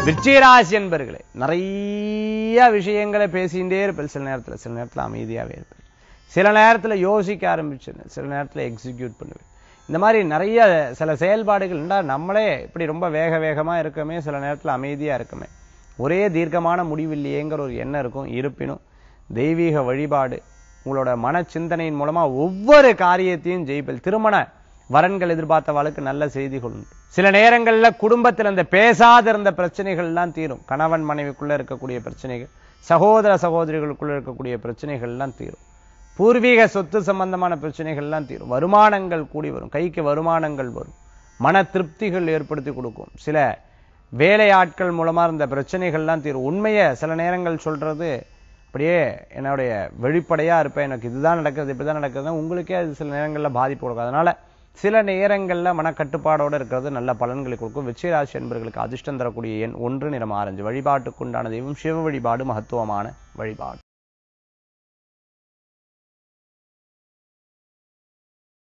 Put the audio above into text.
விருச்சிகராசி என்பர்களே நிறைய விஷயங்களை பேசிகிட்டே இருப்பேன் சில நேரத்துல சில நேரத்துல அமைதியாவே இருப்பேன் சில நேரத்துல யோசிக்க ஆரம்பிச்சிருந்தேன் சில நேரத்துல எக்ஸிக்யூட் பண்ணுவேன் இந்த மாதிரி நிறைய சில செயல்பாடுகள் இருந்தால் நம்மளே இப்படி ரொம்ப வேக வேகமா இருக்கமே சில நேரத்துல அமைதியா இருக்குமே ஒரே தீர்க்கமான முடிவில்லையேங்கிற ஒரு எண்ணம் இருக்கும் இருப்பினும் தெய்வீக வழிபாடு உங்களோட மன சிந்தனையின் மூலமா ஒவ்வொரு காரியத்தையும் ஜெயிப்பல் திருமண வரன்கள் எதிர்பார்த்தவாளுக்கு நல்ல செய்திகள் உண்டு சில நேரங்கள்ல குடும்பத்தில் இந்த பேசாத இருந்த பிரச்சனைகள் எல்லாம் தீரும் கணவன் மனைவிக்குள்ள இருக்கக்கூடிய பிரச்சனைகள் சகோதர சகோதரிகளுக்குள்ள இருக்கக்கூடிய பிரச்சனைகள் எல்லாம் தீரும் பூர்வீக சொத்து சம்பந்தமான பிரச்சனைகள் எல்லாம் தீரும் வருமானங்கள் கூடி வரும் கைக்கு வருமானங்கள் வரும் மன திருப்திகள் ஏற்படுத்தி கொடுக்கும் சில வேலையாட்கள் மூலமா இருந்த பிரச்சனைகள்லாம் தீரும் உண்மையை சில நேரங்கள் சொல்றது அப்படியே என்னுடைய வெளிப்படையா இருப்பேன் எனக்கு இதுதான் நடக்குது இப்படிதான் நடக்குதுன்னா உங்களுக்கே அது சில நேரங்கள்ல பாதிப்பு கொடுக்கும் அதனால சில நேரங்கள்ல மனக்கட்டுப்பாடோட இருக்கிறது நல்ல பலன்களை கொடுக்கும் வெற்றிராசி என்பவர்களுக்கு அதிர்ஷ்டம் தரக்கூடிய எண் ஒன்று நிறம் ஆரஞ்சு வழிபாட்டுக்குண்டான தெய்வம் சிவ வழிபாடு மகத்துவமான வழிபாடு